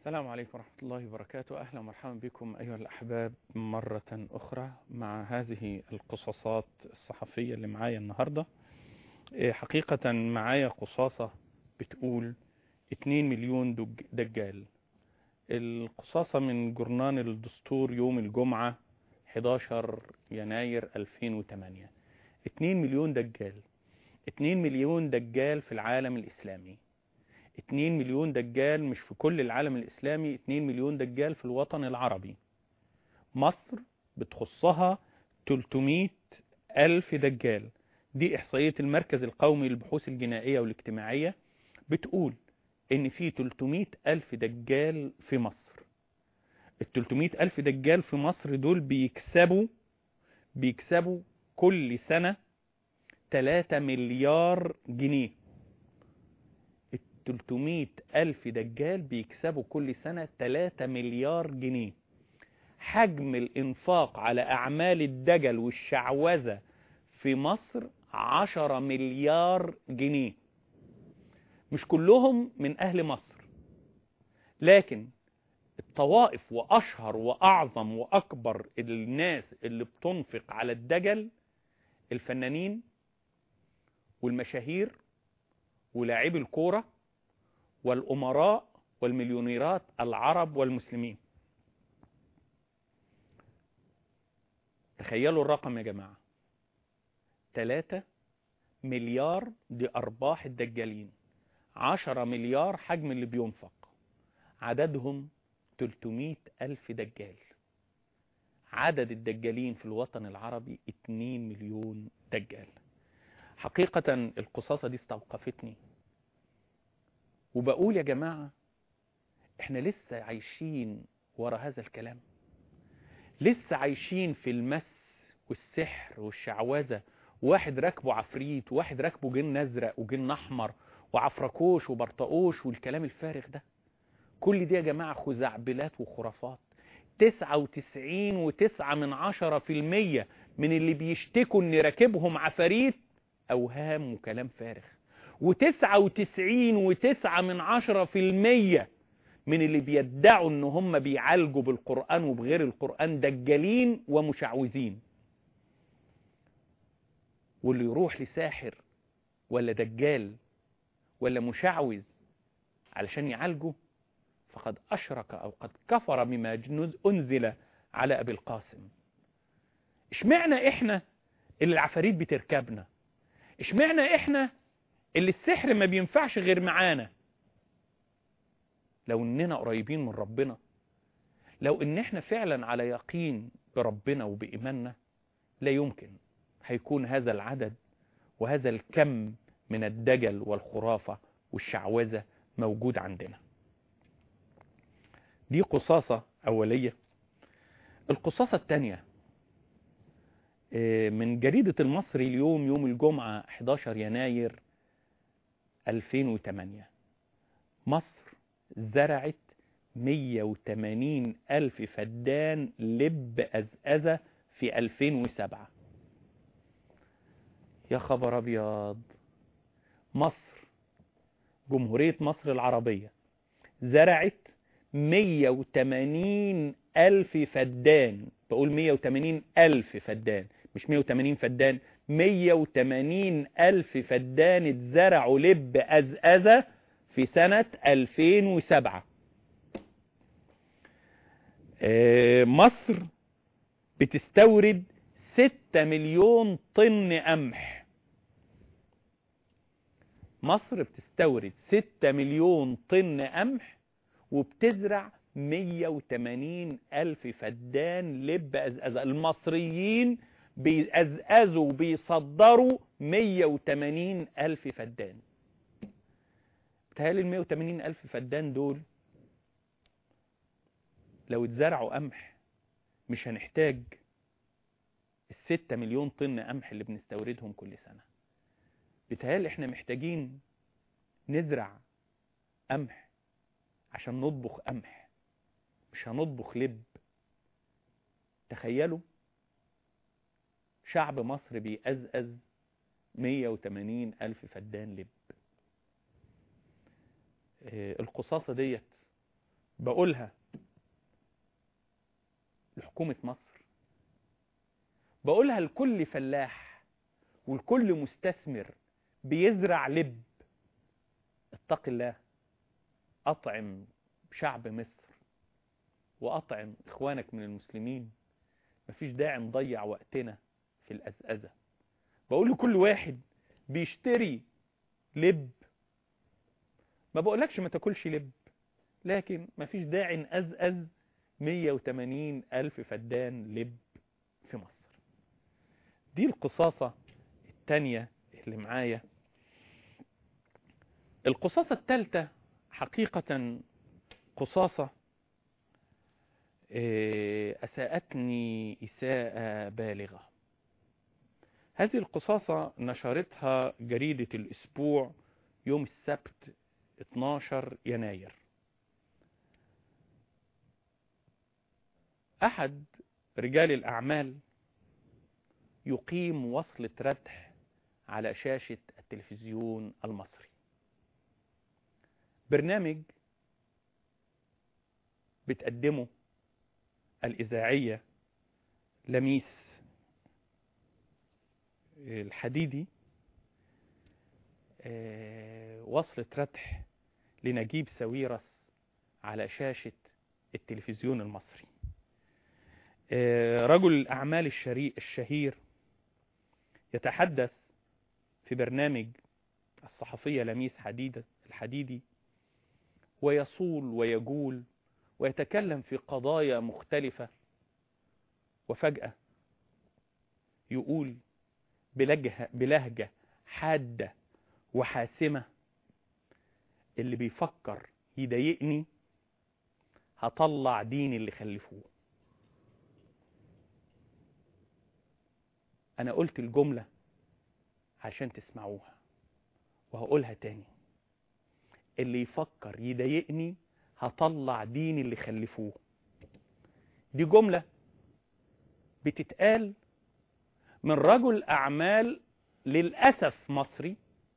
السلام عليكم ورحمة الله وبركاته أهلا ومرحبا بكم أيها الأحباب مرة أخرى مع هذه القصصات الصحفية اللي معايا النهاردة إيه، حقيقة معايا قصاصة بتقول 2 مليون دج- دجال القصاصة من جرنان الدستور يوم الجمعة 11 يناير 2008 2 مليون دجال 2 مليون دجال في العالم الإسلامي 2 مليون دجال مش في كل العالم الإسلامي 2 مليون دجال في الوطن العربي مصر بتخصها 300 ألف دجال دي إحصائية المركز القومي للبحوث الجنائية والاجتماعية بتقول إن في 300 ألف دجال في مصر ال 300 ألف دجال في مصر دول بيكسبوا بيكسبوا كل سنة 3 مليار جنيه ال 300 ألف دجال بيكسبوا كل سنة 3 مليار جنيه حجم الإنفاق على أعمال الدجل والشعوذة في مصر 10 مليار جنيه مش كلهم من أهل مصر لكن الطوائف وأشهر وأعظم وأكبر الناس اللي بتنفق على الدجل الفنانين والمشاهير ولاعبي الكورة والأمراء والمليونيرات العرب والمسلمين تخيلوا الرقم يا جماعة 3 مليار دي أرباح الدجالين 10 مليار حجم اللي بينفق عددهم 300 ألف دجال عدد الدجالين في الوطن العربي 2 مليون دجال حقيقة القصاصة دي استوقفتني وبقول يا جماعة احنا لسه عايشين ورا هذا الكلام لسه عايشين في المس والسحر والشعوذة واحد راكبه عفريت وواحد راكبه جن ازرق وجن احمر وعفركوش وبرطقوش والكلام الفارغ ده كل دي يا جماعة خزعبلات وخرافات تسعة وتسعين وتسعة من عشرة في المية من اللي بيشتكوا ان راكبهم عفاريت اوهام وكلام فارغ وتسعة وتسعين وتسعة من عشرة في المية من اللي بيدعوا ان هم بيعالجوا بالقرآن وبغير القرآن دجالين ومشعوذين واللي يروح لساحر ولا دجال ولا مشعوذ علشان يعالجه فقد أشرك أو قد كفر بما جنز- أنزل على أبي القاسم اشمعنى إحنا اللي العفاريت بتركبنا اشمعنى إحنا اللي السحر ما بينفعش غير معانا لو إننا قريبين من ربنا لو إن إحنا فعلا على يقين بربنا وبإيماننا لا يمكن هيكون هذا العدد وهذا الكم من الدجل والخرافة والشعوذة موجود عندنا دي قصاصة أولية القصاصة الثانية من جريدة المصري اليوم يوم الجمعة 11 يناير 2008 مصر زرعت 180 ألف فدان لب أزأزة في 2007 يا خبر أبيض مصر جمهورية مصر العربية زرعت 180 ألف فدان بقول 180 ألف فدان مش 180 فدان 180 ألف فدان اتزرعوا لب أزأزة في سنة 2007 آه، مصر بتستورد 6 مليون طن قمح مصر بتستورد 6 مليون طن قمح وبتزرع 180 ألف فدان لب أزأزة المصريين بيأزأزوا وبيصدروا 180 ألف فدان بتهيألي ال 180 ألف فدان دول لو اتزرعوا قمح مش هنحتاج الستة مليون طن قمح اللي بنستوردهم كل سنة بتهيألي احنا محتاجين نزرع قمح عشان نطبخ قمح مش هنطبخ لب تخيلوا شعب مصر بيأزأز 180 ألف فدان لب آه، القصاصة ديت بقولها لحكومة مصر بقولها لكل فلاح ولكل مستثمر بيزرع لب اتق الله أطعم شعب مصر وأطعم إخوانك من المسلمين مفيش داعي نضيع وقتنا في الأزأزة بقول لكل واحد بيشتري لب ما بقولكش ما تاكلش لب لكن مفيش داعي نأزأز 180 ألف فدان لب في مصر دي القصاصة التانية اللي معايا القصاصة التالتة حقيقة قصاصة أساءتني إساءة بالغة هذه القصاصة نشرتها جريدة الأسبوع يوم السبت 12 يناير أحد رجال الأعمال يقيم وصلة ردح على شاشة التلفزيون المصري برنامج بتقدمه الإذاعية لميس الحديدي وصلة ردح لنجيب ساويرس على شاشة التلفزيون المصري رجل الأعمال الشهير يتحدث في برنامج الصحفية لميس حديدة الحديدي ويصول ويجول ويتكلم في قضايا مختلفة وفجأة يقول بلهجة, بلهجة حادة وحاسمة اللي بيفكر يضايقني هطلع دين اللي خلفوه انا قلت الجملة عشان تسمعوها وهقولها تاني اللي يفكر يضايقني هطلع دين اللي خلفوه دي جملة بتتقال من رجل أعمال للأسف مصري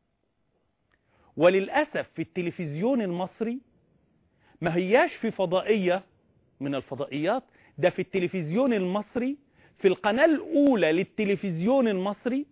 وللأسف في التلفزيون المصري ما هياش في فضائية من الفضائيات ده في التلفزيون المصري في القناة الأولى للتلفزيون المصري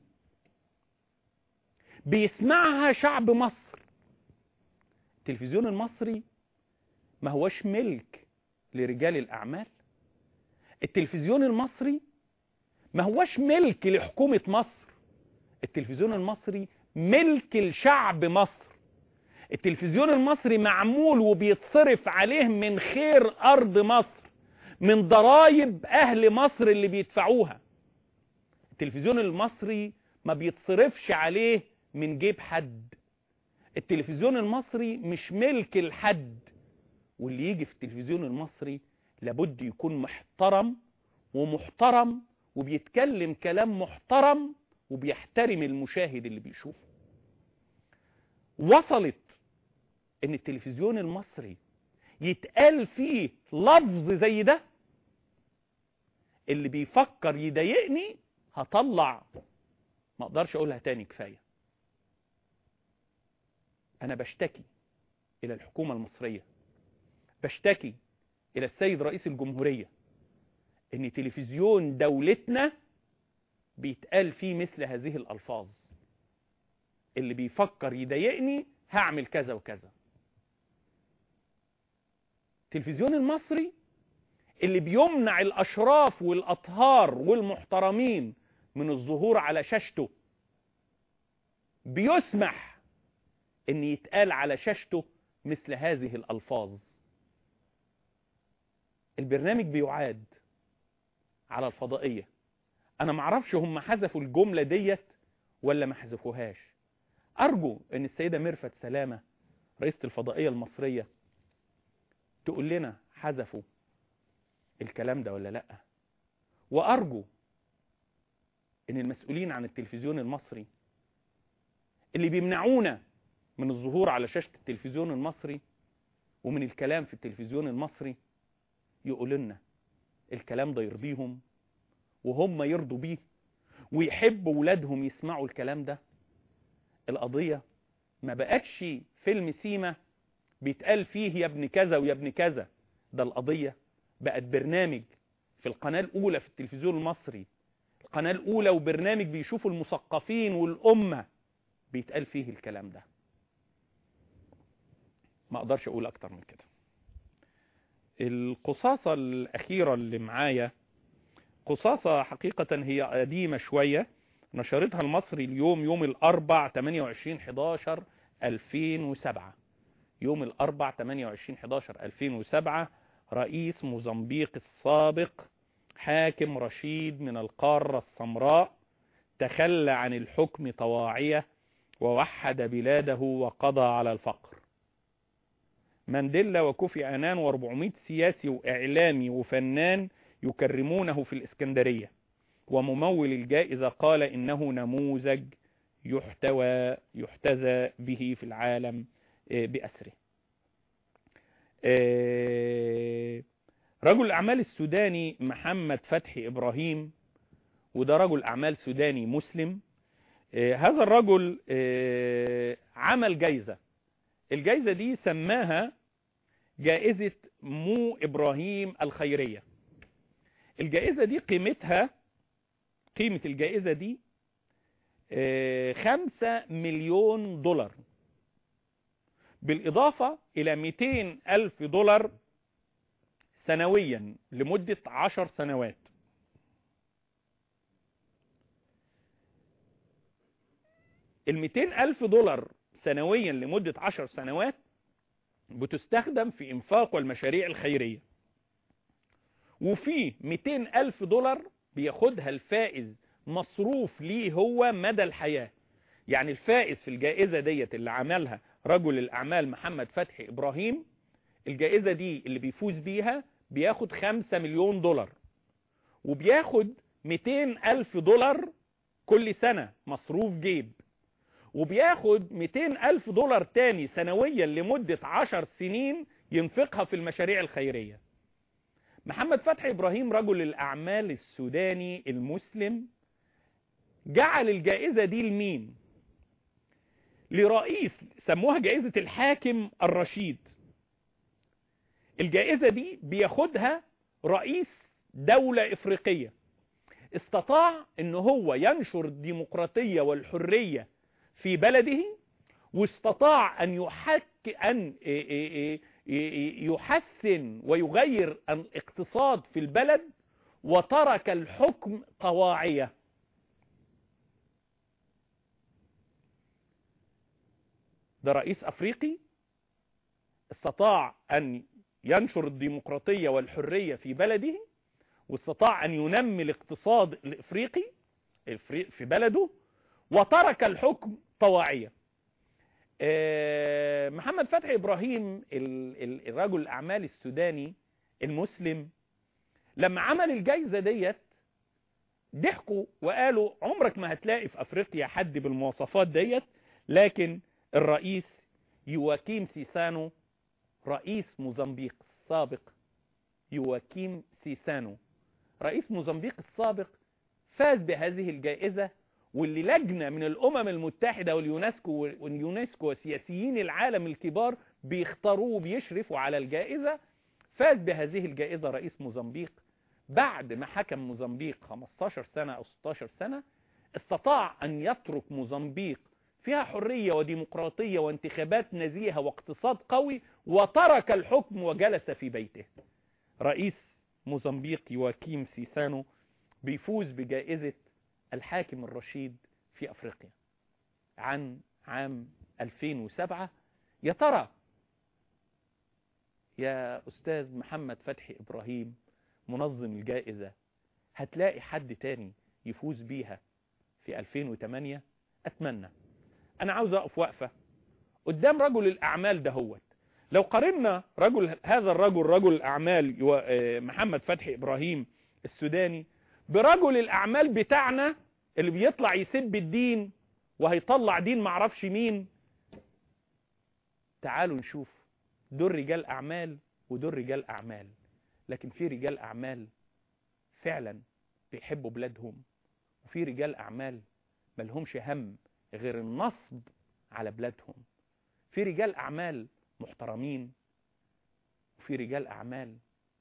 بيسمعها شعب مصر التلفزيون المصري ما هوش ملك لرجال الأعمال التلفزيون المصري ما هوش ملك لحكومة مصر التلفزيون المصري ملك لشعب مصر التلفزيون المصري معمول وبيتصرف عليه من خير أرض مصر من ضرائب أهل مصر اللي بيدفعوها التلفزيون المصري ما بيتصرفش عليه من جيب حد التلفزيون المصري مش ملك لحد واللي يجي في التلفزيون المصري لابد يكون محترم ومحترم وبيتكلم كلام محترم وبيحترم المشاهد اللي بيشوفه وصلت ان التلفزيون المصري يتقال فيه لفظ زي ده اللي بيفكر يضايقني هطلع ما اقدرش اقولها تاني كفايه انا بشتكي الى الحكومه المصريه بشتكي الى السيد رئيس الجمهوريه ان تلفزيون دولتنا بيتقال فيه مثل هذه الالفاظ اللي بيفكر يضايقني هعمل كذا وكذا التلفزيون المصري اللي بيمنع الاشراف والاطهار والمحترمين من الظهور على شاشته بيسمح ان يتقال على شاشته مثل هذه الالفاظ البرنامج بيعاد على الفضائيه انا معرفش هم حذفوا الجمله ديت ولا ما حذفوهاش ارجو ان السيده ميرفت سلامه رئيسه الفضائيه المصريه تقول لنا حذفوا الكلام ده ولا لا وارجو ان المسؤولين عن التلفزيون المصري اللي بيمنعونا من الظهور على شاشة التلفزيون المصري ومن الكلام في التلفزيون المصري يقولوا لنا الكلام ده يرضيهم وهم يرضوا بيه ويحبوا ولادهم يسمعوا الكلام ده القضية ما بقتش فيلم سيما بيتقال فيه يا ابن كذا ويا ابن كذا ده القضية بقت برنامج في القناة الأولى في التلفزيون المصري القناة الأولى وبرنامج بيشوفوا المثقفين والأمة بيتقال فيه الكلام ده ما أقدرش أقول أكتر من كده القصاصة الأخيرة اللي معايا قصاصة حقيقة هي قديمة شوية نشرتها المصري اليوم يوم الأربع 28 11 2007 يوم الأربع 28 11 2007 رئيس موزمبيق السابق حاكم رشيد من القارة السمراء تخلى عن الحكم طواعية ووحد بلاده وقضى على الفقر مانديلا وكوفي أنان و400 سياسي وإعلامي وفنان يكرمونه في الإسكندرية وممول الجائزة قال إنه نموذج يحتوى يحتذى به في العالم بأسره رجل الأعمال السوداني محمد فتحي إبراهيم وده رجل أعمال سوداني مسلم هذا الرجل عمل جايزة الجايزة دي سماها جائزة مو إبراهيم الخيرية الجائزة دي قيمتها قيمة الجائزة دي خمسة مليون دولار بالإضافة إلى 200 ألف دولار سنويا لمدة عشر سنوات ال 200 ألف دولار سنويا لمدة عشر سنوات بتستخدم في إنفاق والمشاريع الخيرية وفي 200 ألف دولار بياخدها الفائز مصروف ليه هو مدى الحياة يعني الفائز في الجائزة ديت اللي عملها رجل الأعمال محمد فتحي إبراهيم الجائزة دي اللي بيفوز بيها بياخد 5 مليون دولار وبياخد 200 ألف دولار كل سنة مصروف جيب وبياخد 200 ألف دولار تاني سنويا لمدة 10 سنين ينفقها في المشاريع الخيرية محمد فتحي إبراهيم رجل الأعمال السوداني المسلم جعل الجائزة دي لمين لرئيس سموها جائزة الحاكم الرشيد الجائزة دي بياخدها رئيس دولة إفريقية استطاع ان هو ينشر الديمقراطية والحرية في بلده واستطاع ان يحك ان يحسن ويغير الاقتصاد في البلد وترك الحكم طواعية ده رئيس افريقي استطاع ان ينشر الديمقراطية والحرية في بلده واستطاع ان ينمي الاقتصاد الافريقي في بلده وترك الحكم طواعية محمد فتحي ابراهيم الرجل الاعمال السوداني المسلم لما عمل الجايزة ديت ضحكوا وقالوا عمرك ما هتلاقي في افريقيا حد بالمواصفات ديت لكن الرئيس يواكيم سيسانو رئيس موزمبيق السابق يواكيم سيسانو رئيس موزمبيق السابق فاز بهذه الجائزة واللي لجنة من الأمم المتحدة واليونسكو واليونسكو وسياسيين العالم الكبار بيختاروه وبيشرفوا على الجائزة فاز بهذه الجائزة رئيس موزمبيق بعد ما حكم موزمبيق 15 سنة أو 16 سنة استطاع أن يترك موزمبيق فيها حرية وديمقراطية وانتخابات نزيهة واقتصاد قوي وترك الحكم وجلس في بيته رئيس موزمبيق يواكيم سيسانو بيفوز بجائزة الحاكم الرشيد في أفريقيا عن عام 2007 يا ترى يا أستاذ محمد فتحي إبراهيم منظم الجائزة هتلاقي حد تاني يفوز بيها في 2008 أتمنى أنا عاوز أقف وقفة قدام رجل الأعمال دهوت لو قارنا رجل هذا الرجل رجل الأعمال محمد فتحي إبراهيم السوداني برجل الأعمال بتاعنا اللي بيطلع يسب الدين وهيطلع دين معرفش مين تعالوا نشوف دول رجال أعمال ودول رجال أعمال لكن في رجال أعمال فعلا بيحبوا بلادهم وفي رجال أعمال ملهمش هم غير النصب على بلادهم في رجال أعمال محترمين وفي رجال أعمال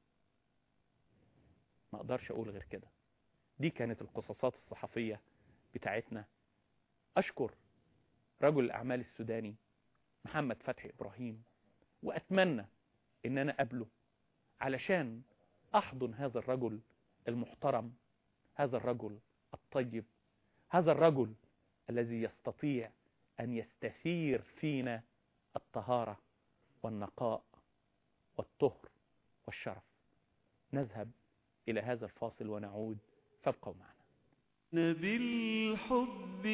ما أقدرش أقول غير كده دي كانت القصصات الصحفية بتاعتنا أشكر رجل الأعمال السوداني محمد فتحي إبراهيم وأتمنى إن أنا أقابله علشان أحضن هذا الرجل المحترم هذا الرجل الطيب هذا الرجل الذي يستطيع أن يستثير فينا الطهارة والنقاء والطهر والشرف نذهب إلى هذا الفاصل ونعود فابقوا معنا بالحب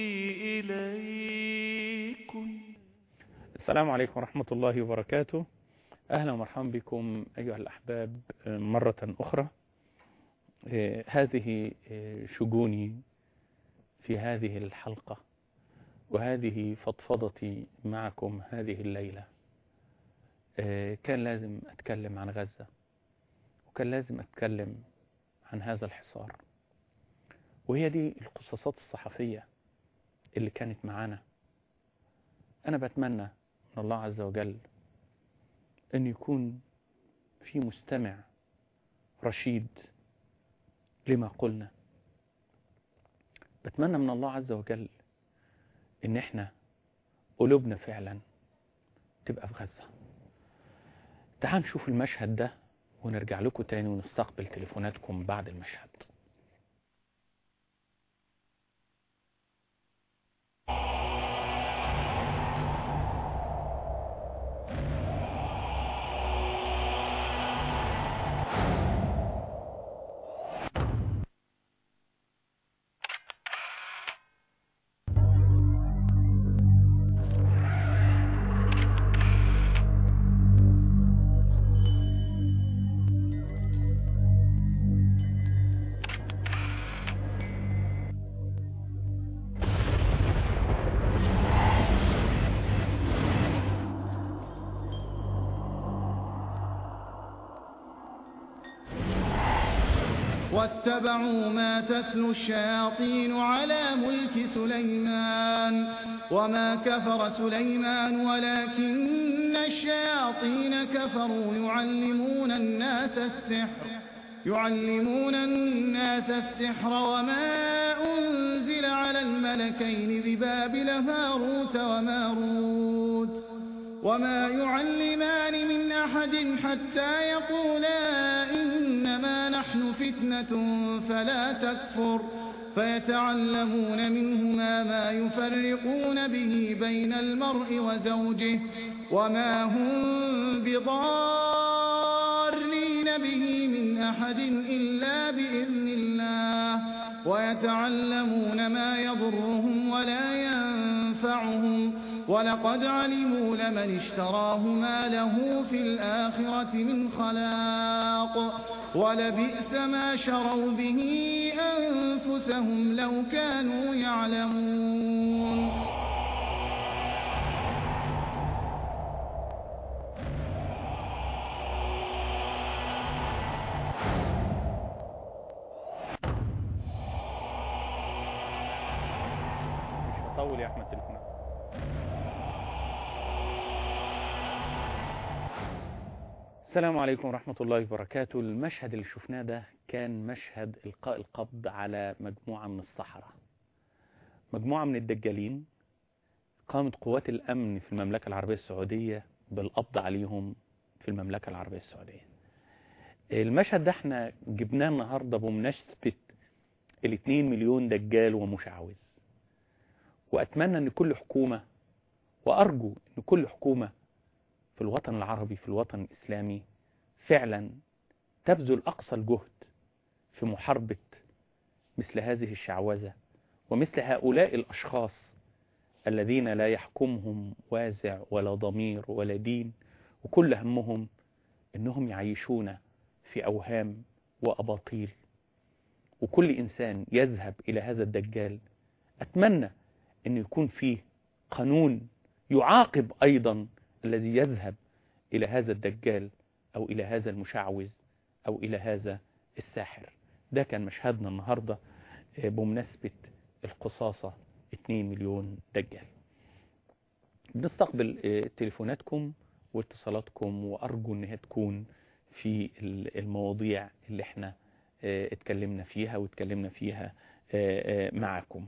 إليكم السلام عليكم ورحمة الله وبركاته أهلا ومرحبا بكم أيها الأحباب مرة أخرى آه، هذه آه، شجوني في هذه الحلقة وهذه فضفضتي معكم هذه الليلة آه، كان لازم أتكلم عن غزة وكان لازم أتكلم عن هذا الحصار وهي دي القصصات الصحفية اللي كانت معانا أنا بتمنى من الله عز وجل أن يكون في مستمع رشيد لما قلنا بتمنى من الله عز وجل ان احنا قلوبنا فعلا تبقى في غزة تعال نشوف المشهد ده ونرجع لكم تاني ونستقبل تليفوناتكم بعد المشهد واتبعوا ما تتلو الشياطين على ملك سليمان وما كفر سليمان ولكن الشياطين كفروا يعلمون الناس السحر يعلمون الناس السحر وما أنزل على الملكين ببابل هاروت وماروت وما يعلمان من أحد حتى يقولا إنما نحن فتنة فلا تكفر فيتعلمون منهما ما يفرقون به بين المرء وزوجه وما هم بضارين به من أحد إلا بإذن الله ويتعلمون ما يضرهم ولا ينفعهم ولقد علموا لمن اشتراه ما له في الآخرة من خلاق ولبئس ما شروا به أنفسهم لو كانوا يعلمون مش هطول يا احمد تليفونات السلام عليكم ورحمة الله وبركاته المشهد اللي شفناه ده كان مشهد إلقاء القبض على مجموعة من الصحراء مجموعة من الدجالين قامت قوات الأمن في المملكة العربية السعودية بالقبض عليهم في المملكة العربية السعودية المشهد ده احنا جبناه النهاردة بمناسبة الاتنين مليون دجال ومشعوذ وأتمنى أن كل حكومة وأرجو أن كل حكومة في الوطن العربي في الوطن الإسلامي فعلا تبذل أقصى الجهد في محاربة مثل هذه الشعوذة ومثل هؤلاء الأشخاص الذين لا يحكمهم وازع ولا ضمير ولا دين وكل همهم انهم يعيشون في اوهام واباطيل وكل انسان يذهب الى هذا الدجال اتمنى ان يكون فيه قانون يعاقب ايضا الذي يذهب الى هذا الدجال او الى هذا المشعوذ او الى هذا الساحر ده كان مشهدنا النهارده بمناسبه القصاصه 2 مليون دجال بنستقبل تليفوناتكم واتصالاتكم وأرجو إنها تكون في ال- المواضيع اللي احنا آه، اتكلمنا فيها واتكلمنا فيها آه، آه، معكم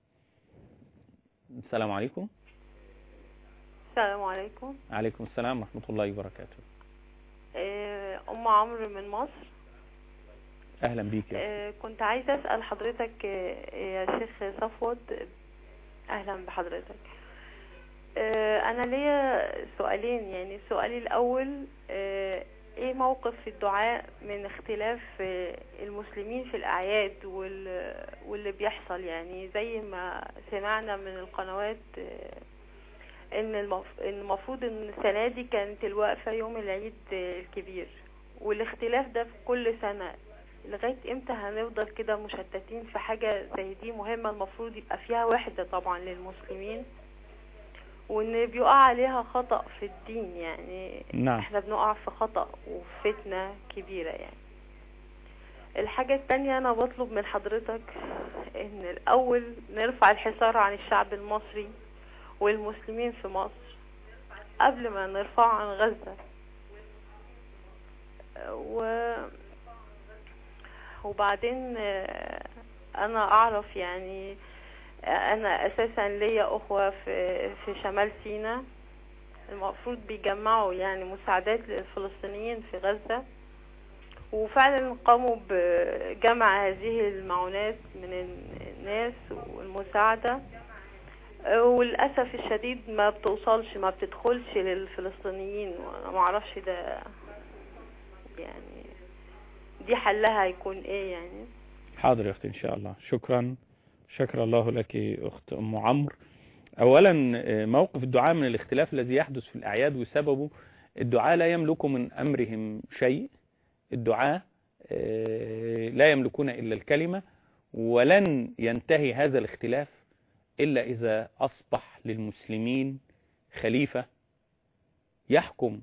السلام عليكم السلام عليكم عليكم السلام ورحمة الله وبركاته آه، أم عمرو من مصر أهلا بيك يا آه، كنت عايزة أسأل حضرتك آه، يا شيخ صفوت أهلا بحضرتك آه، أنا ليا سؤالين يعني سؤالي الأول آه، إيه موقف الدعاء من اختلاف آه، المسلمين في الأعياد وال- واللي بيحصل يعني زي ما سمعنا من القنوات آه، ان المف- إن المفروض ان السنة دي كانت الوقفة يوم العيد الكبير والاختلاف ده في كل سنة لغاية امتى هنفضل كده مشتتين في حاجة زي دي مهمة المفروض يبقى فيها وحدة طبعا للمسلمين وان بيقع عليها خطأ في الدين يعني نعم احنا بنقع في خطأ وفتنة كبيرة يعني الحاجة التانية انا بطلب من حضرتك ان الاول نرفع الحصار عن الشعب المصري والمسلمين في مصر قبل ما نرفعه عن غزة و وبعدين آه، انا اعرف يعني آه، انا اساسا ليا اخوة في في شمال سيناء المفروض بيجمعوا يعني مساعدات للفلسطينيين في غزة وفعلا قاموا بجمع هذه المعونات من الناس والمساعدة آه، وللأسف الشديد ما بتوصلش ما بتدخلش للفلسطينيين وانا ما اعرفش ده يعني دي حلها هيكون ايه يعني حاضر يا أختي إن شاء الله شكرا شكر الله لك أخت أم عمرو أولا آه، موقف الدعاء من الاختلاف الذي يحدث في الأعياد وسببه الدعاء لا يملك من أمرهم شيء الدعاء آه، لا يملكون إلا الكلمة ولن ينتهي هذا الاختلاف إلا إذا أصبح للمسلمين خليفة يحكم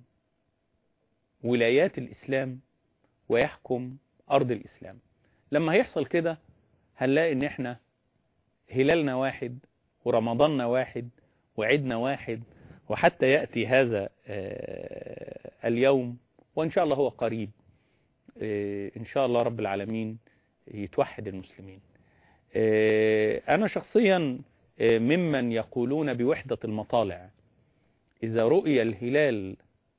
ولايات الإسلام ويحكم أرض الإسلام لما هيحصل كده هنلاقي إن إحنا هلالنا واحد ورمضاننا واحد وعيدنا واحد وحتى يأتي هذا آه، اليوم وإن شاء الله هو قريب آه، إن شاء الله رب العالمين يتوحد المسلمين آه، أنا شخصيا آه، ممن يقولون بوحدة المطالع إذا رؤي الهلال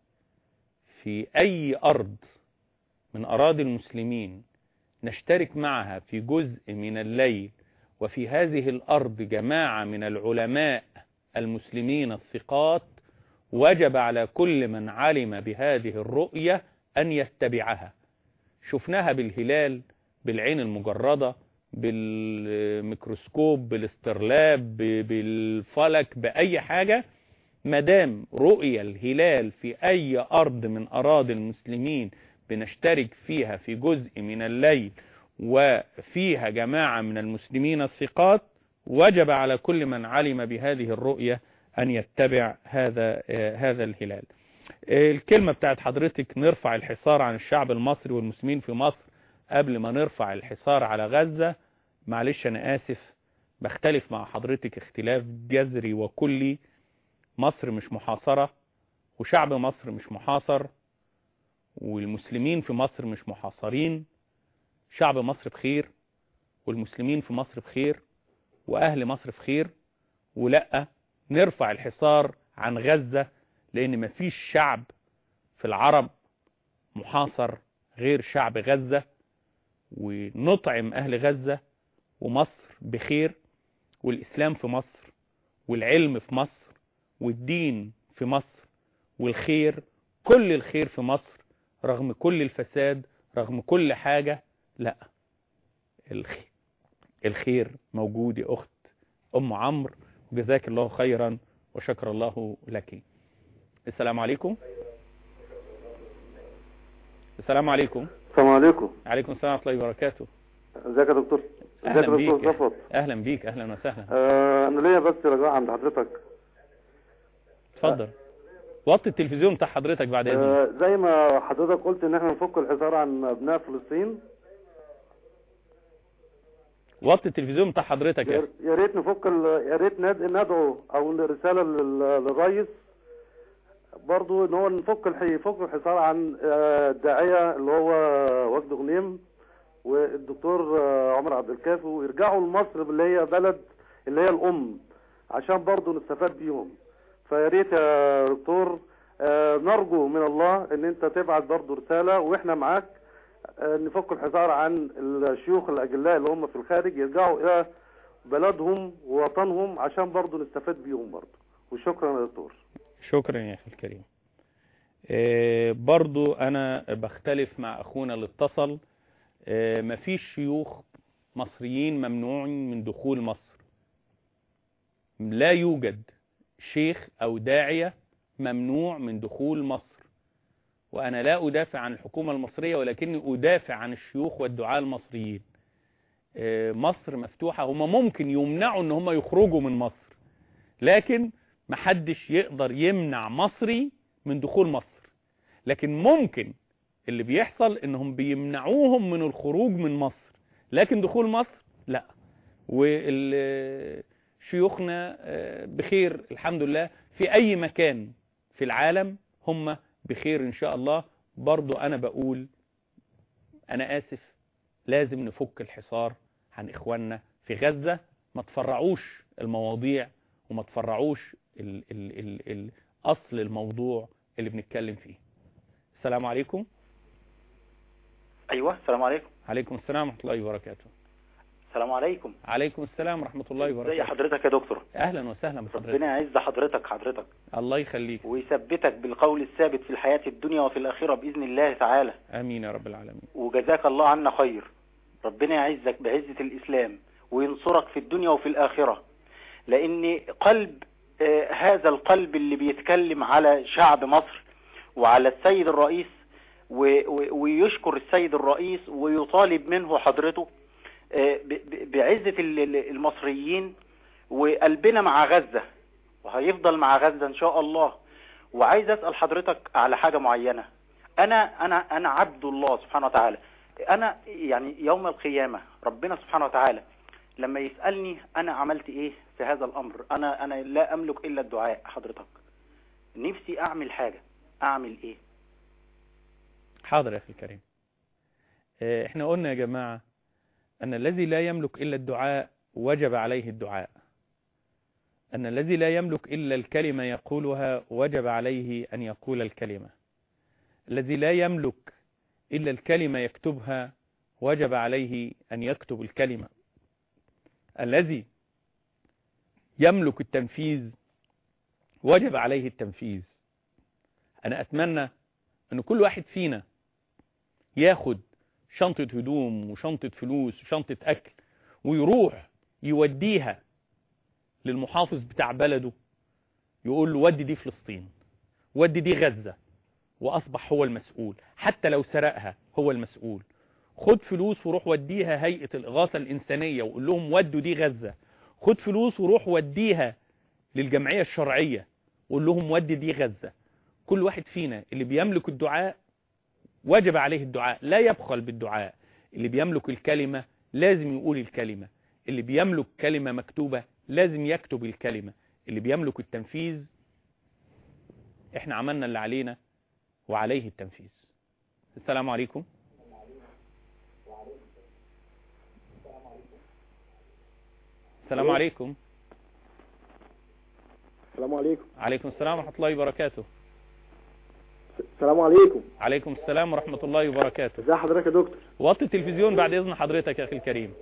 في أي أرض من أراضي المسلمين نشترك معها في جزء من الليل وفي هذه الأرض جماعة من العلماء المسلمين الثقات وجب على كل من علم بهذه الرؤية أن يتبعها شفناها بالهلال بالعين المجردة بالميكروسكوب بالاسترلاب ب- بالفلك بأي حاجة مدام رؤية الهلال في أي أرض من أراضي المسلمين بنشترك فيها في جزء من الليل وفيها جماعة من المسلمين الثقات وجب على كل من علم بهذه الرؤية أن يتبع هذا آه، هذا الهلال آه، الكلمة بتاعت حضرتك نرفع الحصار عن الشعب المصري والمسلمين في مصر قبل ما نرفع الحصار على غزة معلش أنا آسف بختلف مع حضرتك اختلاف جذري وكلي مصر مش محاصرة وشعب مصر مش محاصر والمسلمين في مصر مش محاصرين شعب مصر بخير والمسلمين في مصر بخير وأهل مصر بخير ولا نرفع الحصار عن غزة لأن مفيش شعب في العرب محاصر غير شعب غزة ونطعم أهل غزة ومصر بخير والإسلام في مصر والعلم في مصر والدين في مصر والخير كل الخير في مصر رغم كل الفساد رغم كل حاجة لا الخير, الخير موجود يا أخت أم عمرو جزاك الله خيرا وشكر الله لك السلام عليكم السلام عليكم السلام عليكم عليكم السلام ورحمة الله وبركاته ازيك يا دكتور ازيك أهلا يا دكتور بيك. صفوت أهلا بيك أهلا وسهلا آه انا ليا بس رجاء عند حضرتك اتفضل وطي التلفزيون بتاع حضرتك بعد إذنك آه زي ما حضرتك قلت ان احنا نفك الحصار عن ابناء فلسطين وطي التلفزيون بتاع حضرتك يا يا أخي. يا ريت نفك ال- يا ريت ند- ندعو او رساله لل- للرئيس برضو ان هو نفك الح- يفك الحصار عن آه، الداعيه اللي هو وجد غنيم والدكتور آه، عمر عبد الكافي ويرجعوا لمصر اللي هي بلد اللي هي الام عشان برضو نستفاد بيهم فيا ريت يا دكتور آه، نرجو من الله ان انت تبعت برضو رساله واحنا معاك آه، نفك الحصار عن الشيوخ الاجلاء اللي هم في الخارج يرجعوا الى بلدهم ووطنهم عشان برضو نستفاد بيهم برضو وشكرا يا دكتور شكرا يا اخي الكريم آه، برضو انا بختلف مع اخونا اللي اتصل آه، مفيش شيوخ مصريين ممنوعين من دخول مصر لا يوجد شيخ او داعية ممنوع من دخول مصر وانا لا ادافع عن الحكومة المصرية ولكني ادافع عن الشيوخ والدعاة المصريين آه، مصر مفتوحة هم ممكن يمنعوا ان هم يخرجوا من مصر لكن محدش يقدر يمنع مصري من دخول مصر لكن ممكن اللي بيحصل انهم بيمنعوهم من الخروج من مصر لكن دخول مصر لا وشيوخنا بخير الحمد لله في اي مكان في العالم هم بخير ان شاء الله برضو انا بقول انا اسف لازم نفك الحصار عن اخواننا في غزة ما تفرعوش المواضيع وما تفرعوش ال ال ال ال اصل الموضوع اللي بنتكلم فيه السلام عليكم ايوه السلام عليكم عليكم السلام ورحمة الله وبركاته السلام عليكم عليكم السلام ورحمة الله ازي وبركاته حضرتك يا دكتور اهلا وسهلا بحضرتك ربنا يعز حضرتك حضرتك الله يخليك ويثبتك بالقول الثابت في الحياة الدنيا وفي الآخرة بإذن الله تعالى امين يا رب العالمين وجزاك الله عنا خير ربنا يعزك بعزة الإسلام وينصرك في الدنيا وفي الآخرة لأن قلب آه، هذا القلب اللي بيتكلم على شعب مصر وعلى السيد الرئيس و- و- ويشكر السيد الرئيس ويطالب منه حضرته آه، ب- ب- بعزة ال- ال- المصريين وقلبنا مع غزة وهيفضل مع غزة إن شاء الله وعايز أسأل حضرتك على حاجة معينة أنا أنا أنا عبد الله سبحانه وتعالى أنا يعني يوم القيامة ربنا سبحانه وتعالى لما يسألني أنا عملت إيه في هذا الأمر أنا أنا لا أملك إلا الدعاء حضرتك نفسي أعمل حاجة أعمل إيه حاضر يا اخي الكريم آه، احنا قلنا يا جماعة ان الذي لا يملك الا الدعاء وجب عليه الدعاء ان الذي لا يملك الا الكلمة يقولها وجب عليه ان يقول الكلمة الذي لا يملك الا الكلمة يكتبها وجب عليه ان يكتب الكلمة الذي يملك التنفيذ وجب عليه التنفيذ انا اتمنى ان كل واحد فينا ياخد شنطة هدوم وشنطة فلوس وشنطة اكل ويروح يوديها للمحافظ بتاع بلده يقول له ودي دي فلسطين ودي دي غزة واصبح هو المسؤول حتى لو سرقها هو المسؤول خد فلوس وروح وديها هيئة الإغاثة الإنسانية وقول لهم ودوا دي غزة خد فلوس وروح وديها للجمعية الشرعية وقول لهم ودي دي غزة كل واحد فينا اللي بيملك الدعاء وجب عليه الدعاء لا يبخل بالدعاء اللي بيملك الكلمة لازم يقول الكلمة اللي بيملك كلمة مكتوبة لازم يكتب الكلمة اللي بيملك التنفيذ احنا عملنا اللي علينا وعليه التنفيذ السلام عليكم السلام عليكم السلام عليكم عليكم السلام ورحمة الله وبركاته السلام عليكم عليكم السلام ورحمة الله وبركاته ازي حضرتك يا دكتور وطي التلفزيون بعد إذن حضرتك يا أخي الكريم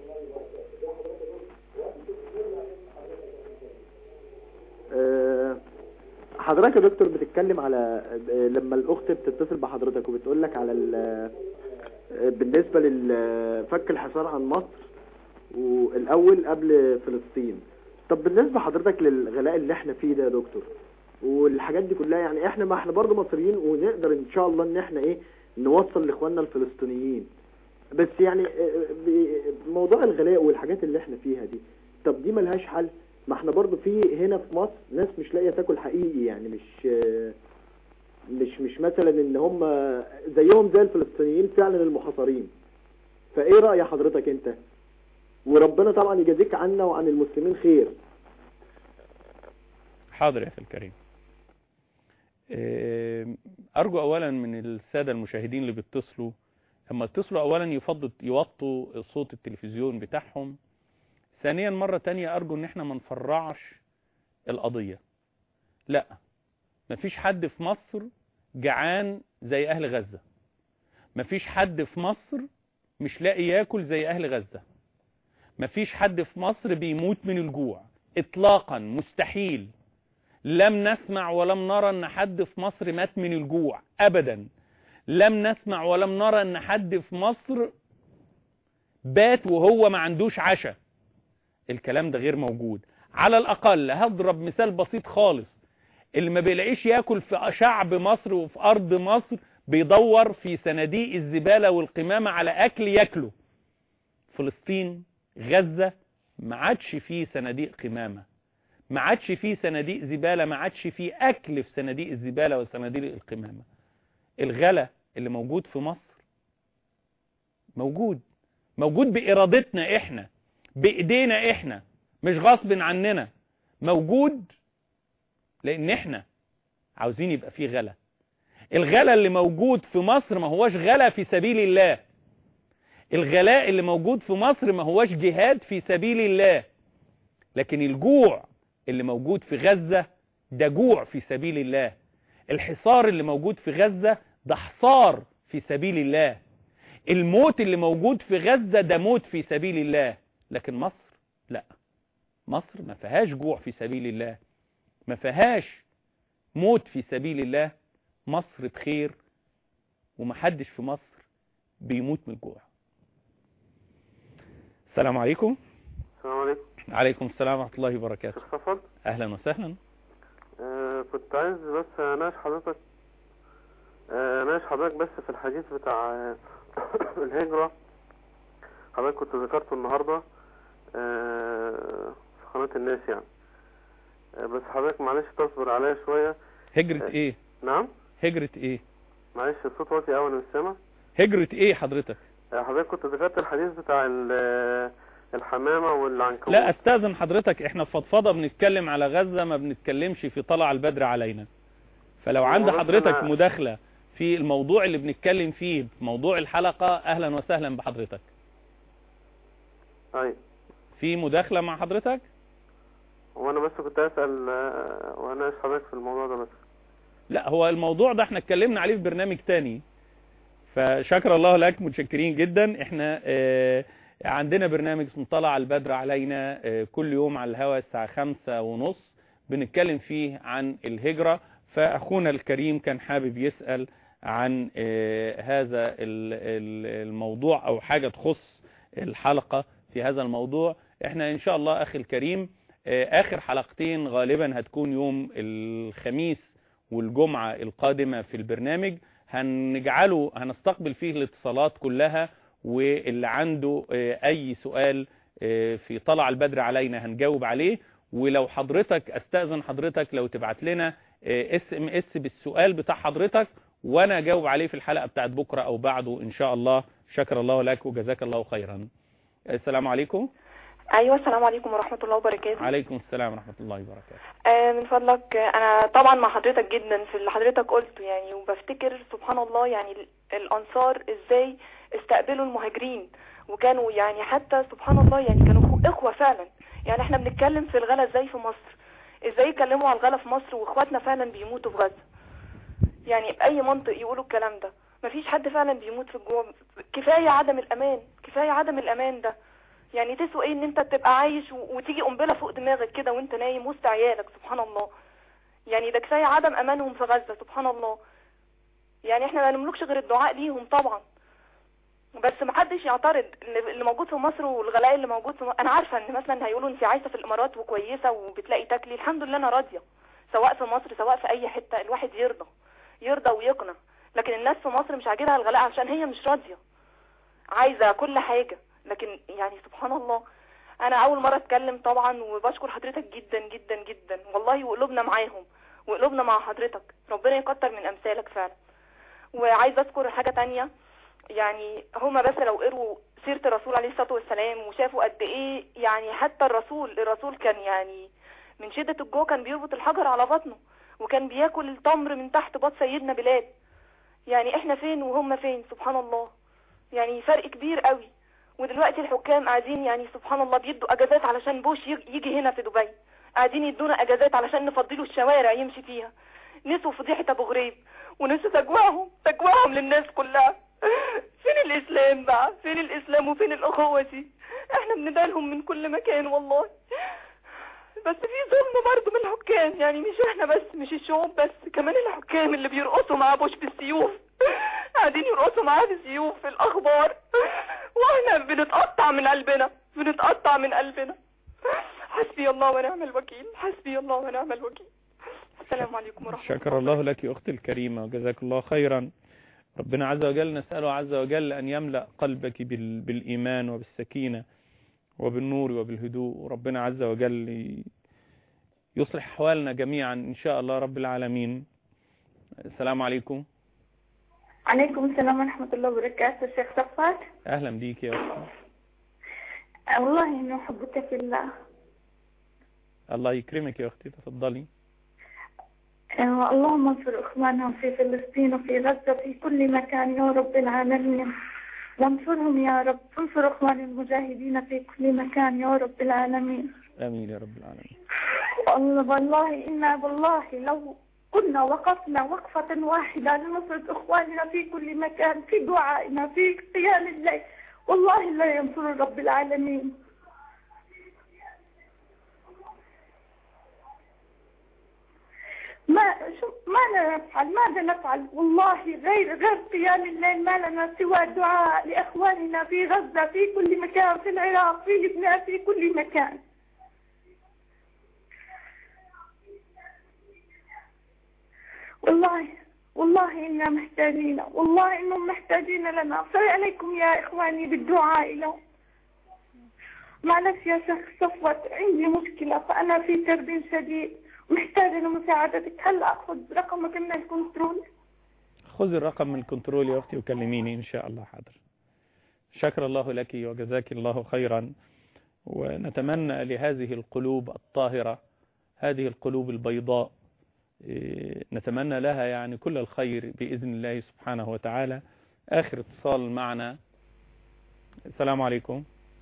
أه حضرتك يا دكتور بتتكلم على آه، لما الاخت بتتصل بحضرتك وبتقول لك على ال- آه، بالنسبه لفك الحصار عن مصر والاول قبل فلسطين طب بالنسبه حضرتك للغلاء اللي احنا فيه ده يا دكتور والحاجات دي كلها يعني احنا ما احنا برضه مصريين ونقدر ان شاء الله ان احنا ايه نوصل لاخواننا الفلسطينيين بس يعني آه، ب- موضوع الغلاء والحاجات اللي احنا فيها دي طب دي ملهاش حل ما احنا برضو في هنا في مصر ناس مش لاقيه تاكل حقيقي يعني مش آه، مش مش مثلا ان هم زيهم زي الفلسطينيين فعلا المحاصرين فايه رأي حضرتك انت وربنا طبعا يجازيك عنا وعن المسلمين خير حاضر يا أخي الكريم آه، ارجو اولا من الساده المشاهدين اللي بيتصلوا لما يتصلوا اولا يفضل يوطوا صوت التلفزيون بتاعهم ثانيا مرة تانية ارجو ان احنا ما نفرعش القضية لا مفيش حد في مصر جعان زي اهل غزة مفيش حد في مصر مش لاقي ياكل زي اهل غزة مفيش حد في مصر بيموت من الجوع اطلاقا مستحيل لم نسمع ولم نرى ان حد في مصر مات من الجوع ابدا لم نسمع ولم نرى ان حد في مصر بات وهو ما عندوش عشاء الكلام ده غير موجود على الاقل هضرب مثال بسيط خالص اللي ما بيلاقيش ياكل في شعب مصر وفي ارض مصر بيدور في صناديق الزبالة والقمامة على اكل ياكله فلسطين غزة ما عادش فيه صناديق قمامة ما عادش فيه صناديق زبالة ما عادش فيه اكل في صناديق الزبالة وصناديق القمامة الغلا اللي موجود في مصر موجود موجود بإرادتنا احنا بإيدينا احنا مش غصب عننا موجود لأن احنا عاوزين يبقى فيه غلا الغلا اللي موجود في مصر ما هوش غلا في سبيل الله الغلاء اللي موجود في مصر ما هوش جهاد في سبيل الله لكن الجوع اللي موجود في غزة ده جوع في سبيل الله الحصار اللي موجود في غزة ده حصار في سبيل الله الموت اللي موجود في غزة ده موت في سبيل الله لكن مصر لا مصر ما فيهاش جوع في سبيل الله ما فيهاش موت في سبيل الله مصر بخير ومحدش في مصر بيموت من الجوع السلام عليكم السلام عليكم عليكم السلام ورحمة الله وبركاته شيخ صفد أهلا وسهلا آه كنت عايز بس اناقش حضرتك آه، اناقش حضرتك بس في الحديث بتاع آه، الهجرة حضرتك كنت ذكرته النهاردة آه، في قناة الناس يعني آه، بس حضرتك معلش تصبر عليا شوية هجرة ايه نعم هجرة ايه معلش الصوت واطي أوي من السما هجرة ايه حضرتك آه، حضرتك كنت ذكرت الحديث بتاع ال- آه، الحمامة والعنكبوت لا استاذن حضرتك احنا في فضفضه بنتكلم على غزة ما بنتكلمش في طلع البدر علينا فلو عند بس حضرتك أنا- مداخلة في الموضوع اللي بنتكلم فيه موضوع الحلقة اهلا وسهلا بحضرتك أي في مداخلة مع حضرتك وأنا بس كنت أسأل آه، وأناقش حضرتك في الموضوع ده بس لا هو الموضوع ده احنا اتكلمنا عليه في برنامج تاني فشكر الله لك متشكرين جدا احنا اه عندنا برنامج اسمه طلع البدر علينا اه كل يوم على الهواء الساعة خمسة ونص بنتكلم فيه عن الهجرة فأخونا الكريم كان حابب يسأل عن اه هذا ال- ال- الموضوع أو حاجة تخص الحلقة في هذا الموضوع احنا ان شاء الله اخي الكريم اه اخر حلقتين غالبا هتكون يوم الخميس والجمعة القادمة في البرنامج هنجعله هنستقبل فيه الاتصالات كلها واللي عنده آه، اي سؤال آه، في طلع البدر علينا هنجاوب عليه ولو حضرتك استأذن حضرتك لو تبعت لنا اس ام اس بالسؤال بتاع حضرتك وانا اجاوب عليه في الحلقة بتاعت بكرة او بعده ان شاء الله شكر الله لك وجزاك الله خيرا السلام عليكم ايوه السلام عليكم ورحمه الله وبركاته عليكم السلام ورحمة الله وبركاته آه من فضلك آه، انا طبعا مع حضرتك جدا في اللي حضرتك قلته يعني وبفتكر سبحان الله يعني ال- الانصار ازاي استقبلوا المهاجرين وكانوا يعني حتى سبحان الله يعني كانوا أخو- اخوه فعلا يعني احنا بنتكلم في الغلا ازاي في مصر ازاي يتكلموا على الغلا في مصر واخواتنا فعلا بيموتوا في غزه يعني في اي منطق يقولوا الكلام ده مفيش حد فعلا بيموت في الجوع كفايه عدم الامان كفايه عدم الامان ده يعني تسوى ايه ان انت تبقى عايش و- وتيجي قنبله فوق دماغك كده وانت نايم وسط عيالك سبحان الله يعني ده كفايه عدم امانهم في غزه سبحان الله يعني احنا ما نملكش غير الدعاء ليهم طبعا بس محدش يعترض اللي اللي موجود في مصر والغلاء اللي موجود في مصر. انا عارفه ان مثلا هيقولوا انت عايشه في الامارات وكويسه وبتلاقي تاكلي الحمد لله انا راضيه سواء في مصر سواء في اي حته الواحد يرضى يرضى ويقنع لكن الناس في مصر مش عاجبها الغلاء عشان هي مش راضيه عايزه كل حاجه لكن يعني سبحان الله انا اول مره اتكلم طبعا وبشكر حضرتك جدا جدا جدا والله وقلوبنا معاهم وقلوبنا مع حضرتك ربنا يكتر من امثالك فعلا وعايزه اذكر حاجه تانية يعني هما بس لو قروا سيره الرسول عليه الصلاه والسلام وشافوا قد ايه يعني حتى الرسول الرسول كان يعني من شده الجوع كان بيربط الحجر على بطنه وكان بياكل التمر من تحت باط سيدنا بلال يعني احنا فين وهم فين سبحان الله يعني فرق كبير قوي ودلوقتي الحكام قاعدين يعني سبحان الله بيدوا اجازات علشان بوش يج- يجي هنا في دبي قاعدين يدونا اجازات علشان نفضيله الشوارع يمشي فيها نسوا فضيحة ابو غريب ونسوا تجوعهم تجوعهم للناس كلها فين الاسلام بقى فين الاسلام وفين الاخوة دي احنا بندالهم من كل مكان والله بس في ظلم برضه من الحكام يعني مش احنا بس مش الشعوب بس كمان الحكام اللي بيرقصوا مع بوش بالسيوف قاعدين يرقصوا معاه بالسيوف في الاخبار واحنا بنتقطع من قلبنا بنتقطع من قلبنا حسبي الله ونعم الوكيل حسبي الله ونعم الوكيل السلام عليكم ورحمة الله شكر الله لك أختي الكريمة وجزاك الله خيرا ربنا عز وجل نسأله عز وجل أن يملأ قلبك بال- بالإيمان وبالسكينة وبالنور وبالهدوء وربنا عز وجل ي- يصلح أحوالنا جميعا إن شاء الله رب العالمين السلام عليكم عليكم السلام ورحمة الله وبركاته الشيخ صفات أهلا بيك يا أختي أه، والله إنه أحبك في الله الله يكرمك يا أختي تفضلي أه، اللهم انصر إخواننا في فلسطين وفي غزة في كل مكان يا رب العالمين وانصرهم يا رب انصر إخوان المجاهدين في كل مكان يا رب العالمين آمين يا رب العالمين والله والله إنا والله لو كنا وقفنا وقفة واحدة لنصرة إخواننا في كل مكان في دعائنا في قيام الليل والله لا ينصر رب العالمين ما شو ماذا نفعل ماذا نفعل والله غير غير قيام الليل ما لنا سوى الدعاء لإخواننا في غزة في كل مكان في العراق في لبنان في كل مكان والله والله إنا محتاجين والله إنهم محتاجين لنا فعليكم يا إخواني بالدعاء لهم معلش يا شيخ صفوت عندي مشكلة فأنا في تربين شديد محتاجة لمساعدتك هل أخذ رقمك من الكنترول خذ الرقم من الكنترول يا أختي وكلميني إن شاء الله حاضر شكر الله لك وجزاك الله خيرا ونتمنى لهذه القلوب الطاهرة هذه القلوب البيضاء إيه، نتمنى لها يعني كل الخير بإذن الله سبحانه وتعالى آخر اتصال معنا السلام عليكم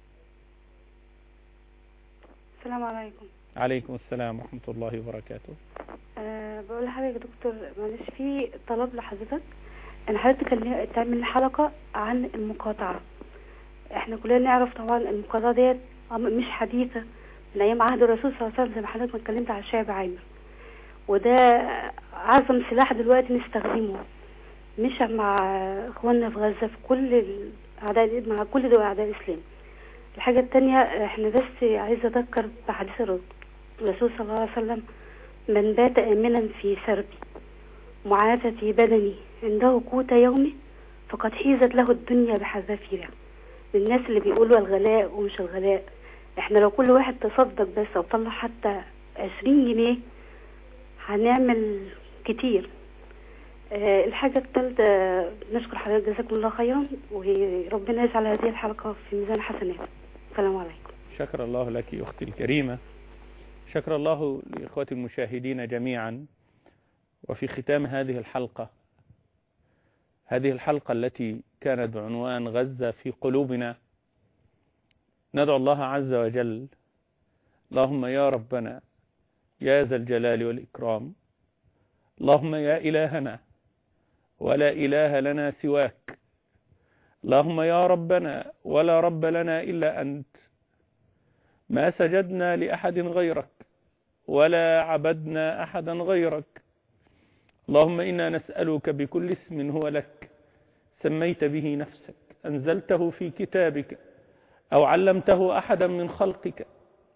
السلام عليكم عليكم السلام ورحمة الله وبركاته أه بقول لحضرتك يا دكتور معلش في طلب لحضرتك ان حضرتك تكلم- تعمل حلقة عن المقاطعة احنا كلنا نعرف طبعا المقاطعة ديت أم- مش حديثة من ايام عهد الرسول صلى الله عليه وسلم زي ما حضرتك ما اتكلمت على الشعب عامر وده اعظم سلاح دلوقتي نستخدمه مش مع اخواننا في غزة في كل الاعداء مع كل دول اعداء الاسلام الحاجة التانية احنا بس عايزة اذكر بحديث الر- الرسول صلى الله عليه وسلم من بات آمنا في سربي معافى في بدني عنده قوت يومه فقد حيزت له الدنيا بحذافيرها للناس اللي بيقولوا الغلاء ومش الغلاء احنا لو كل واحد تصدق بس او طلع حتى عشرين جنيه هنعمل كتير آه، الحاجة الثالثة نشكر حضرتك جزاكم الله خيرا وربنا يجعل هذه الحلقة في ميزان حسنات السلام عليكم شكر الله لك أختي الكريمة شكر الله لإخوة المشاهدين جميعا وفي ختام هذه الحلقة هذه الحلقة التي كانت بعنوان غزة في قلوبنا ندعو الله عز وجل اللهم يا ربنا يا ذا الجلال والإكرام اللهم يا إلهنا ولا إله لنا سواك اللهم يا ربنا ولا رب لنا إلا أنت ما سجدنا لأحد غيرك ولا عبدنا أحدا غيرك اللهم إنا نسألك بكل اسم هو لك سميت به نفسك أنزلته في كتابك أو علمته أحدا من خلقك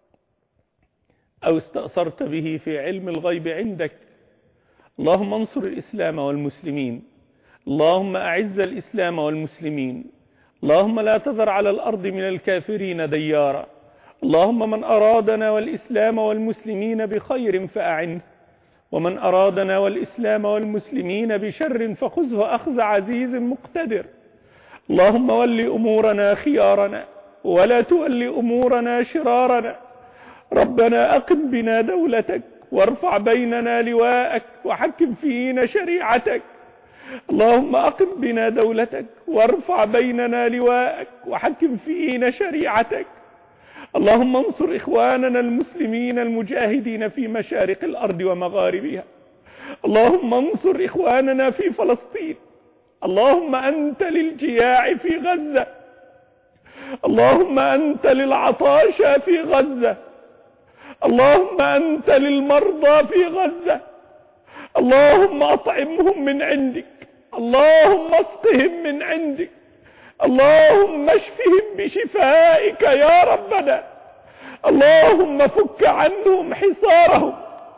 أو استأثرت به في علم الغيب عندك اللهم انصر الإسلام والمسلمين اللهم أعز الإسلام والمسلمين اللهم لا تذر على الأرض من الكافرين ديارا اللهم من أرادنا والإسلام والمسلمين بخير فأعنه ومن أرادنا والإسلام والمسلمين بشر فخذه أخذ عزيز مقتدر اللهم ول أمورنا خيارنا ولا تول أمورنا شرارنا ربنا أقم بنا دولتك وارفع بيننا لواءك وحكم فينا شريعتك اللهم أقم بنا دولتك وارفع بيننا لواءك وحكم فينا شريعتك اللهم انصر إخواننا المسلمين المجاهدين في مشارق الأرض ومغاربها اللهم انصر إخواننا في فلسطين اللهم أنت للجياع في غزة اللهم أنت للعطاش في غزة اللهم أنت للمرضى في غزة اللهم أطعمهم من عندك اللهم اسقهم من عندك اللهم اشفهم بشفائك يا ربنا اللهم فك عنهم حصارهم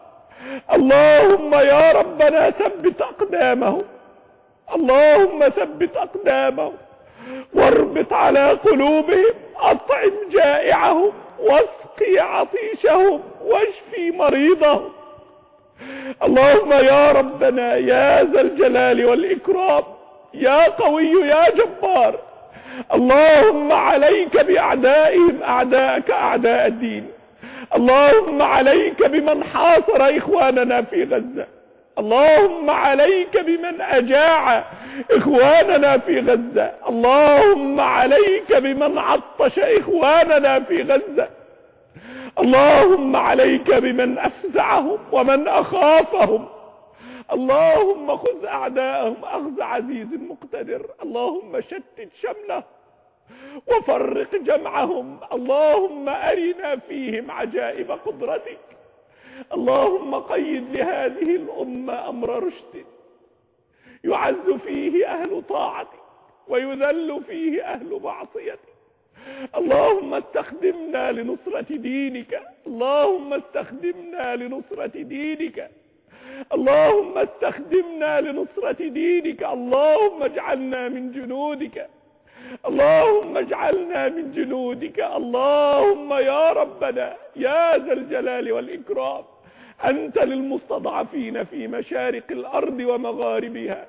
اللهم يا ربنا ثبت أقدامهم اللهم ثبت أقدامهم واربط على قلوبهم أطعم جائعهم واسقي عطيشهم واشفي مريضهم اللهم يا ربنا يا ذا الجلال والإكرام يا قوي يا جبار اللهم عليك بأعدائهم أعداءك أعداء الدين اللهم عليك بمن حاصر إخواننا في غزة اللهم عليك بمن أجاع إخواننا في غزة اللهم عليك بمن عطش إخواننا في غزة اللهم عليك بمن أفزعهم ومن أخافهم اللهم خذ أعداءهم أخذ عزيز مقتدر اللهم شتت شمله وفرق جمعهم اللهم أرنا فيهم عجائب قدرتك اللهم قيد لهذه الأمة أمر رشد يعز فيه أهل طاعتك ويذل فيه أهل معصيتك اللهم استخدمنا لنصرة دينك اللهم استخدمنا لنصرة دينك اللهم استخدمنا لنصرة دينك اللهم اجعلنا من جنودك اللهم اجعلنا من جنودك اللهم يا ربنا يا ذا الجلال والإكرام أنت للمستضعفين في مشارق الأرض ومغاربها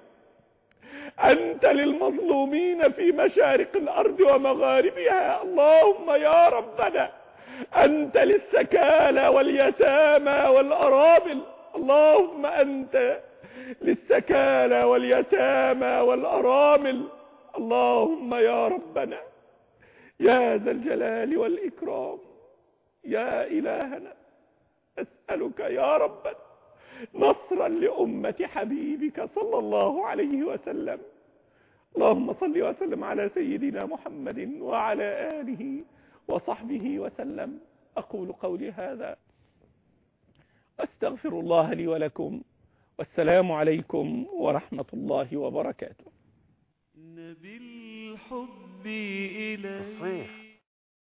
أنت للمظلومين في مشارق الأرض ومغاربها اللهم يا ربنا أنت للسكالى واليتامى والأرامل اللهم أنت للسكالى واليتامى والأرامل اللهم يا ربنا يا ذا الجلال والإكرام يا إلهنا أسألك يا ربنا نصرا لأمة حبيبك صلى الله عليه وسلم اللهم صل وسلم على سيدنا محمد وعلى آله وصحبه وسلم أقول قولي هذا أستغفر الله لي ولكم والسلام عليكم ورحمة الله وبركاته بالحب إليه